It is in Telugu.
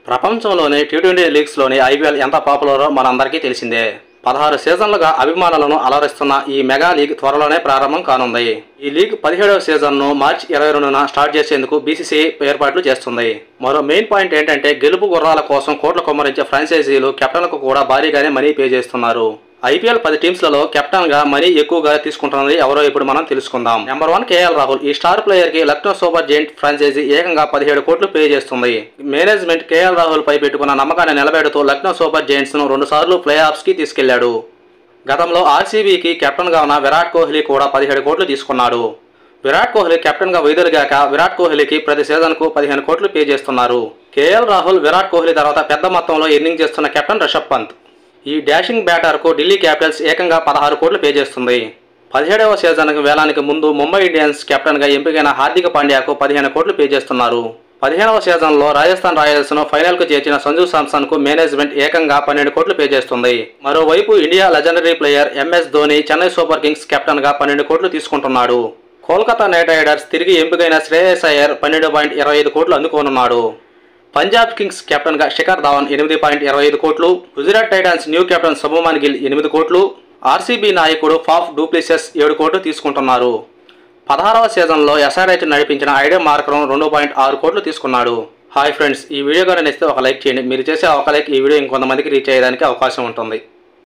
ప్రపంచంలోని టీ ట్వంటీ లీగ్స్లోని ఐపీఎల్ ఎంత పాపులరో మనందరికీ తెలిసిందే పదహారు సీజన్లుగా అభిమానులను అలరిస్తున్న ఈ మెగా లీగ్ త్వరలోనే ప్రారంభం కానుంది ఈ లీగ్ పదిహేడవ సీజన్ను మార్చి ఇరవై రెండున స్టార్ట్ చేసేందుకు బీసీసీఐ ఏర్పాట్లు చేస్తుంది మరో మెయిన్ పాయింట్ ఏంటంటే గెలుపు గుర్రాల కోసం కోట్ల కొమ్మరించే ఫ్రాంచైజీలు కెప్టెన్లకు కూడా భారీగానే మనీ పే చేస్తున్నారు ఐపీఎల్ పది టీమ్స్లలో కెప్టెన్ గా మనీ ఎక్కువగా తీసుకుంటున్నది ఎవరో ఇప్పుడు మనం తెలుసుకుందాం నెంబర్ వన్ కేఎల్ రాహుల్ ఈ స్టార్ ప్లేయర్ కి లక్నో సూపర్ జెయింట్ ఫ్రాంచైజీ ఏకంగా పదిహేడు కోట్లు పే చేస్తుంది మేనేజ్మెంట్ కేఎల్ రాహుల్ పై పెట్టుకున్న నమ్మకాన్ని నిలబెడుతూ లక్నో సూపర్ జెయింట్స్ ను రెండు సార్లు ప్లే ఆఫ్స్ కి తీసుకెళ్లాడు గతంలో ఆర్సీబీకి కెప్టెన్ గా ఉన్న విరాట్ కోహ్లీ కూడా పదిహేడు కోట్లు తీసుకున్నాడు విరాట్ కోహ్లీ కెప్టెన్ గా వైదొలిగాక విరాట్ కోహ్లీకి ప్రతి సీజన్ కు పదిహేను కోట్లు పే చేస్తున్నారు కేఎల్ రాహుల్ విరాట్ కోహ్లీ తర్వాత పెద్ద మొత్తంలో ఎర్నింగ్ చేస్తున్న కెప్టెన్ రిషబ్ పంత్ ఈ డాషింగ్ బ్యాటర్కు ఢిల్లీ క్యాపిటల్స్ ఏకంగా పదహారు కోట్లు పే చేస్తుంది పదిహేడవ సీజన్ వేలానికి ముందు ముంబై ఇండియన్స్ కెప్టెన్గా ఎంపికైన హార్దిక్ పాండ్యాకు పదిహేను కోట్లు పే చేస్తున్నారు పదిహేనవ సీజన్లో రాజస్థాన్ రాయల్స్ను ఫైనల్కు చేర్చిన సంజు సామ్సన్కు మేనేజ్మెంట్ ఏకంగా పన్నెండు కోట్లు పే చేస్తుంది మరోవైపు India legendary player MS Dhoni Chennai Super Kings కెప్టెన్గా పన్నెండు కోట్లు తీసుకుంటున్నాడు కోల్కతా నైట్ రైడర్స్ తిరిగి ఎంపికైన శ్రేయస్ అయ్యర్ పన్నెండు పాయింట్ ఇరవై ఐదు కోట్లు అందుకోనున్నాడు పంజాబ్ కింగ్స్ కెప్టెన్గా శిఖర్ ధావన్ ఎనిమిది పాయింట్ ఇరవై ఐదు కోట్లు Gujarat Titans new captain Shubman Gill ఎనిమిది కోట్లు ఆర్సీబీ నాయకుడు ఫాఫ్ డూప్లిసెస్ ఏడు కోట్లు తీసుకుంటున్నారు పదహారవ సీజన్లో ఎస్ఆర్హెచ్ నడిపించిన ఐడియా మార్కరం రెండు పాయింట్ ఆరు కోట్లు తీసుకున్నాడు హాయ్ ఫ్రెండ్స్ ఈ వీడియో కానీ నచ్చితే ఒక లైక్ చేయండి మీరు చేసే ఒక లైక్ ఈ వీడియో ఇంకొంతమందికి రీచ్ అయ్యేదానికి అవకాశం ఉంటుంది